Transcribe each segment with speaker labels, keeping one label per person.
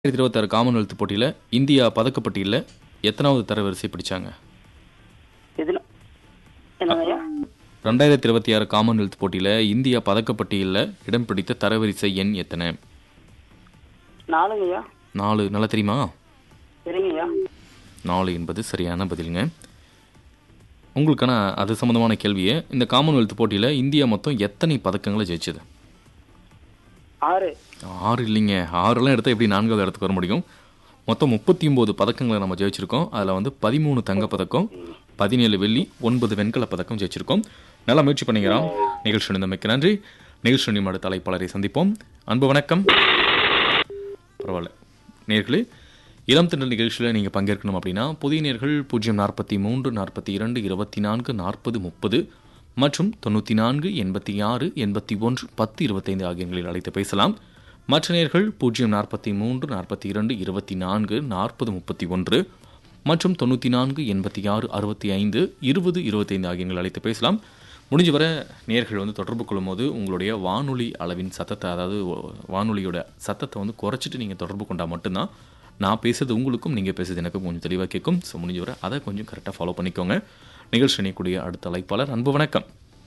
Speaker 1: இருபத்தாறு காமன்வெல்த் போட்டியில் இந்தியா பதக்கப்பட்டியலில் எத்தனாவது தரவரிசை பிடிச்சாங்க
Speaker 2: எதுல என்னங்கய்யா
Speaker 1: ரெண்டாயிரத்தி இருபத்தி ஆறு காமன்வெல்த் போட்டியில் இந்தியா பதக்கப்பட்டியலில் இடம் பிடித்த தரவரிசை எண் எத்தனை
Speaker 2: நாலுங்கய்யா
Speaker 1: நாலு நல்லா தெரியுமா
Speaker 2: சரிங்கய்யா
Speaker 1: நாலு என்பது சரியான பதிலுங்க உங்களுக்கான அது சம்மந்தமான கேள்வியை இந்த காமன்வெல்த் போட்டியில் இந்தியா மொத்தம் எத்தனை பதக்கங்களை ஜெயிச்சது
Speaker 2: ஆறு
Speaker 1: ஆறு இல்லைங்க ஆறுலாம் எடுத்தால் எப்படி நான்காவது இடத்துக்கு வர முடியும் மொத்தம் முப்பத்தி ஒம்பது பதக்கங்களை நம்ம ஜெயிச்சிருக்கோம் அதில் வந்து பதிமூணு தங்கப்பதக்கம் பதினேழு வெள்ளி ஒன்பது வெண்கல பதக்கம் ஜெயிச்சிருக்கோம் நல்லா முயற்சி பண்ணிக்கிறோம் நிகழ்ச்சி நிலைமைக்கு நன்றி நிகழ்ச்சி நிமிட தலைப்பாளரை சந்திப்போம் அன்பு வணக்கம் பரவாயில்ல நேர்களே இளம் திண்டல் நிகழ்ச்சியில் நீங்கள் பங்கேற்கணும் அப்படின்னா புதிய நேர்கள் பூஜ்ஜியம் நாற்பத்தி மூன்று நாற்பத்தி இரண்டு இருபத்தி நான்கு நாற்பது முப்பது மற்றும் தொண்ணூற்றி நான்கு எண்பத்தி ஆறு எண்பத்தி ஒன்று பத்து இருபத்தைந்து ஆகிய எண்களில் அழைத்து பேசலாம் மற்ற நேர்கள் பூஜ்ஜியம் நாற்பத்தி மூன்று நாற்பத்தி இரண்டு இருபத்தி நான்கு நாற்பது முப்பத்தி ஒன்று மற்றும் தொண்ணூற்றி நான்கு எண்பத்தி ஆறு அறுபத்தி ஐந்து இருபது இருபத்தைந்து ஆகிய எண்களில் அழைத்து பேசலாம் முடிஞ்ச வரை நேர்கள் வந்து தொடர்பு கொள்ளும்போது உங்களுடைய வானொலி அளவின் சத்தத்தை அதாவது வானொலியோட சத்தத்தை வந்து குறைச்சிட்டு நீங்கள் தொடர்பு கொண்டால் மட்டும்தான் நான் பேசுறது உங்களுக்கும் நீங்கள் பேசுறது எனக்கும் கொஞ்சம் தெளிவாக கேட்கும் ஸோ முடிஞ்ச வரை அதை கொஞ்சம் கரெக்டாக ஃபாலோ பண்ணிக்கோங்க நிகழ்ச்சி இணையக்கூடிய அடுத்த அழைப்பாளர் அன்பு வணக்கம்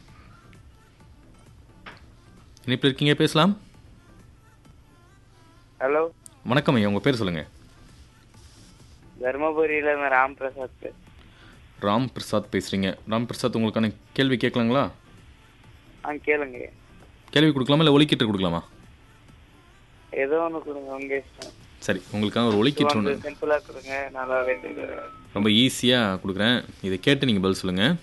Speaker 1: இணைப்பில் இருக்கீங்க பேசலாம்
Speaker 3: ஹலோ
Speaker 1: வணக்கம் ஐயா உங்கள் பேர் சொல்லுங்கள்
Speaker 3: தர்மபுரியில இருந்து ராம் பிரசாத் பேசுறேன்.
Speaker 1: ராம் பிரசாத் பேசுகிறீங்க ராம் பிரசாத் உங்களுக்கான கேள்வி கேட்கலாங்களா
Speaker 3: ஆ கேளுங்க
Speaker 1: கேள்வி கொடுக்கலாமா இல்லை ஒலிக்கிட்டு கொடுக்கலாமா
Speaker 3: ஏதோ ஒன்று கொடுங்க உங்க இஷ்டம்
Speaker 1: சரி உங்களுக்கான ஒரு ஒலிக்கிட்டு ஒன்று
Speaker 3: சிம்பிளா கொடுங்க நல்லா வேண்டியது
Speaker 1: ரொம்ப ஈஸியாக கொடுக்குறேன் இதை கேட்டு நீங்கள் பதில் சொல்லுங்கள்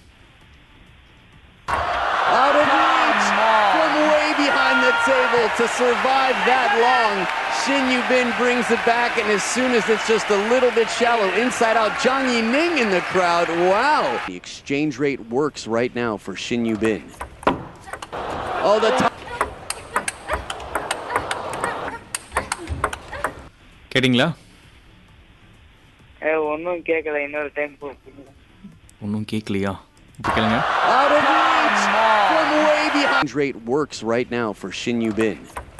Speaker 4: Out of reach from way behind the table to survive that long. Shin Yubin brings it back, and as soon as it's just a little bit shallow, inside out, Zhang Yining in the crowd. Wow. The exchange rate works right now for Shin Yubin. Oh, the top.
Speaker 1: கேட்டிங்களா
Speaker 3: ஏ ஒன்றும் கேட்கல இன்னொரு time போட்டுங்க
Speaker 1: ஒன்றும் கேட்கலையா இப்போ கேளுங்க
Speaker 4: Out of reach from way behind. Exchange rate works right now for Shin Yubin.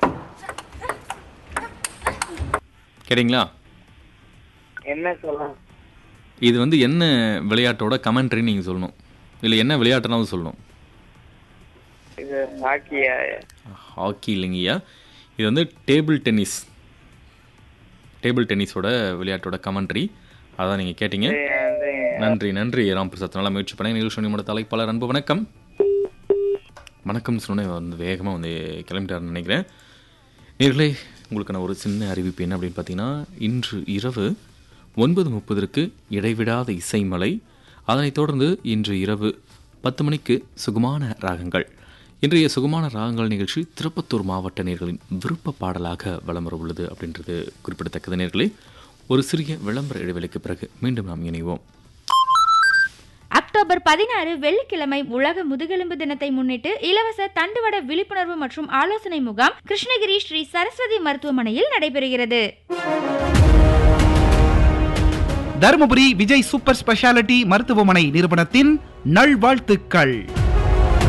Speaker 1: கேட்டிங்களா
Speaker 3: என்ன சொல்லலாம்
Speaker 1: இது வந்து என்ன விளையாட்டோட கமெண்ட்ரின்னு நீங்கள் சொல்லணும் இல்லை என்ன விளையாட்டுனாலும் சொல்லணும்
Speaker 3: இது ஹாக்கியா
Speaker 1: ஹாக்கி இல்லைங்கய்யா இது வந்து டேபிள் டென்னிஸ் டேபிள் டென்னிஸோட விளையாட்டோட கமெண்ட்ரி அதான் நீங்கள் கேட்டீங்க
Speaker 3: இது வந்து
Speaker 1: நன்றி நன்றி ராம் பிரசாத் நல்லா முயற்சி பண்ணேன் நிகழ்ச்சி நம்மளோட தலைப்பாளர் அன்பு வணக்கம் வணக்கம் சொன்னே வந்து வேகமாக வந்து கிளம்பிட்டாருன்னு நினைக்கிறேன் நேர்களே உங்களுக்கான ஒரு சின்ன அறிவிப்பு என்ன அப்படின்னு பார்த்தீங்கன்னா இன்று இரவு ஒன்பது முப்பதற்கு இடைவிடாத இசைமலை அதனைத் தொடர்ந்து இன்று இரவு பத்து மணிக்கு சுகுமான ராகங்கள் இன்றைய சுகுமான ராகங்கள் நிகழ்ச்சி திருப்பத்தூர் மாவட்ட நேர்களின் விருப்ப பாடலாக வலம் வர உள்ளது அப்படின்றது குறிப்பிடத்தக்கது நேர்களே ஒரு சிறிய விளம்பர இடைவெளிக்கு பிறகு மீண்டும் நாம் இணைவோம்
Speaker 5: அக்டோபர் பதினாறு வெள்ளிக்கிழமை உலக முதுகெலும்பு தினத்தை முன்னிட்டு இலவச தண்டுவட விழிப்புணர்வு மற்றும் ஆலோசனை முகாம் கிருஷ்ணகிரி ஸ்ரீ சரஸ்வதி மருத்துவமனையில் நடைபெறுகிறது
Speaker 6: தருமபுரி விஜய் சூப்பர் ஸ்பெஷாலிட்டி மருத்துவமனை நிறுவனத்தின் நல்வாழ்த்துக்கள்